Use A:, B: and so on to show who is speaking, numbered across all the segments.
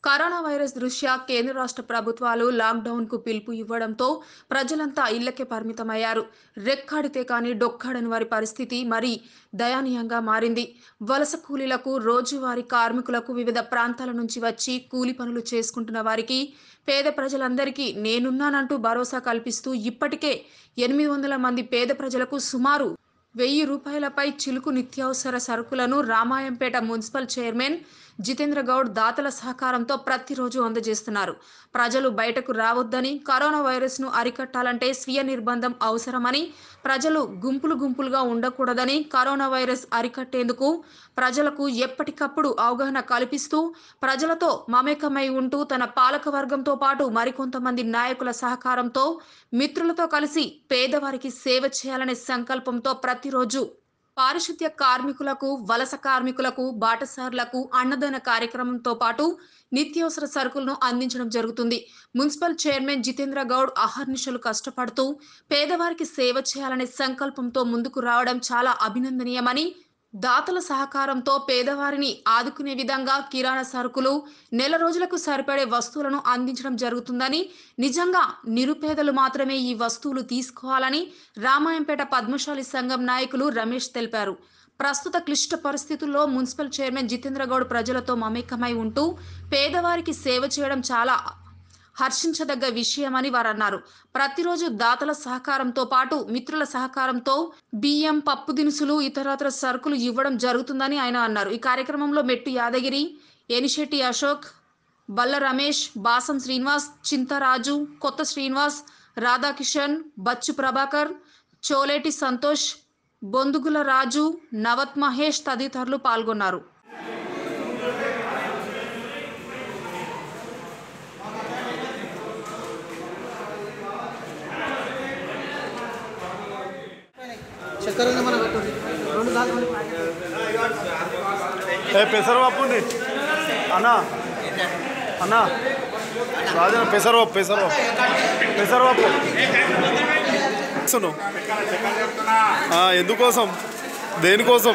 A: Corona virus దృష్ట్యా కేంద్ర రాష్ట్ర ప్రభుత్వాలు లాక్డౌన్కు పిలుపు ఇవ్వడంతో ప్రజలంతా ఇళ్లకే పరిమితమయ్యారు రెక్కాడితే కానీ డొక్కాడని వారి పరిస్థితి మరి దయానీయంగా మారింది వలస కూలీలకు రోజువారీ కార్మికులకు వివిధ ప్రాంతాల నుంచి వచ్చి కూలి పనులు చేసుకుంటున్న వారికి పేద ప్రజలందరికీ నేనున్నానంటూ భరోసా కల్పిస్తూ ఇప్పటికే ఎనిమిది వందల మంది పేద ప్రజలకు సుమారు వెయ్యి రూపాయలపై చిలుకు నిత్యావసర సరుకులను రామాయంపేట మున్సిపల్ చైర్మన్ జితేంద్ర గౌడ్ దాతల సహకారంతో ప్రతిరోజు అందజేస్తున్నారు ప్రజలు బయటకు రావద్దని కరోనా వైరస్ను అరికట్టాలంటే స్వీయ నిర్బంధం అవసరమని ప్రజలు గుంపులు గుంపులుగా ఉండకూడదని కరోనా వైరస్ అరికట్టేందుకు ప్రజలకు ఎప్పటికప్పుడు అవగాహన కల్పిస్తూ ప్రజలతో మమేకమై ఉంటూ తన పాలక వర్గంతో పాటు మరికొంతమంది నాయకుల సహకారంతో మిత్రులతో కలిసి పేదవారికి సేవ చేయాలనే సంకల్పంతో ప్రతిరోజు పారిశుద్ధ్య కార్మికులకు వలస కార్మికులకు బాటసార్లకు అన్నదాన కార్యక్రమంతో పాటు నిత్యావసర సరుకులను అందించడం జరుగుతుంది మున్సిపల్ చైర్మన్ జితేంద్ర గౌడ్ అహర్నిశలు కష్టపడుతూ పేదవారికి సేవ చేయాలనే సంకల్పంతో ముందుకు రావడం చాలా అభినందనీయమని దాతల సహకారంతో పేదవారిని ఆదుకునే విధంగా కిరాణా సరుకులు నెల రోజులకు సరిపడే వస్తువులను అందించడం జరుగుతుందని నిజంగా నిరుపేదలు మాత్రమే ఈ వస్తువులు తీసుకోవాలని రామాయంపేట పద్మశాలి సంఘం నాయకులు రమేష్ తెలిపారు ప్రస్తుత క్లిష్ట పరిస్థితుల్లో మున్సిపల్ చైర్మన్ జితేంద్ర గౌడ్ ప్రజలతో మమేకమై ఉంటూ పేదవారికి సేవ చేయడం చాలా హర్షించదగ్గ విషయమని వారు అన్నారు ప్రతిరోజు దాతల సహకారంతో పాటు మిత్రుల సహకారంతో బియ్యం పప్పు దినుసులు ఇతరత్ర సరుకులు ఇవ్వడం జరుగుతుందని ఆయన అన్నారు ఈ కార్యక్రమంలో మెట్టు యాదగిరి ఎనిశెట్టి అశోక్ బల్ల రమేష్ బాసం శ్రీనివాస్ చింతరాజు కొత్త శ్రీనివాస్ రాధాకిషన్ బచ్చు ప్రభాకర్ చోలేటి సంతోష్ బొందుగుల రాజు నవత్ మహేష్ తదితరులు పాల్గొన్నారు
B: చక్కెర ఉంది మనం పెట్టండి రెండు దాకా రెండు ప్యాకెట్లు.
C: ఏ పెసరపప్పు ఉంది అన్నా అన్నా రాజన పెసరపప్పు పెసరపప్పు పెసరపప్పు ఇస్తును. ఆ, ఎందుకోసం దేనికోసం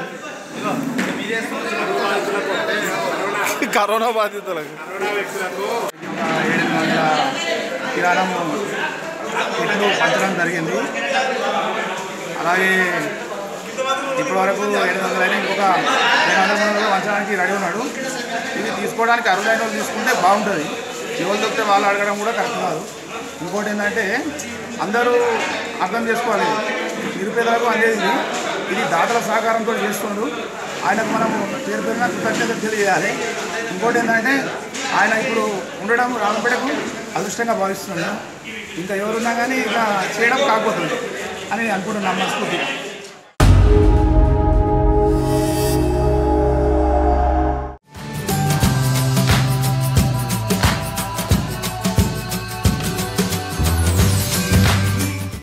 C: కరోనా బాధితులకు
D: ఏడు వందల కిరాణం కిట్లు పంచడం జరిగింది అలాగే ఇప్పటి వరకు ఏడు వందలు అయినా ఇంకొక రెండు వందల మూడు వందలు పంచడానికి రెడీ ఉన్నాడు ఇది తీసుకోవడానికి అర్హులైన వాళ్ళు తీసుకుంటే బాగుంటుంది ఎవరు దొరికితే వాళ్ళు అడగడం కూడా కరెక్ట్ కాదు ఇంకోటి ఏంటంటే అందరూ అర్థం చేసుకోవాలి నిరుపేదలకు అందేది ఇది దాతల సహకారంతో చేస్తుండ్రు ఆయనకు మనం పేరు పేరున కృతజ్ఞతలు తెలియజేయాలి ఇంకోటి ఏంటంటే ఆయన ఇప్పుడు ఉండడం రామపేటకు అదృష్టంగా భావిస్తున్నాను ఇంకా ఎవరున్నా కానీ ఇక చేయడం కాకపోతుంది అని నేను అనుకుంటున్నాను మనస్ఫూర్తిగా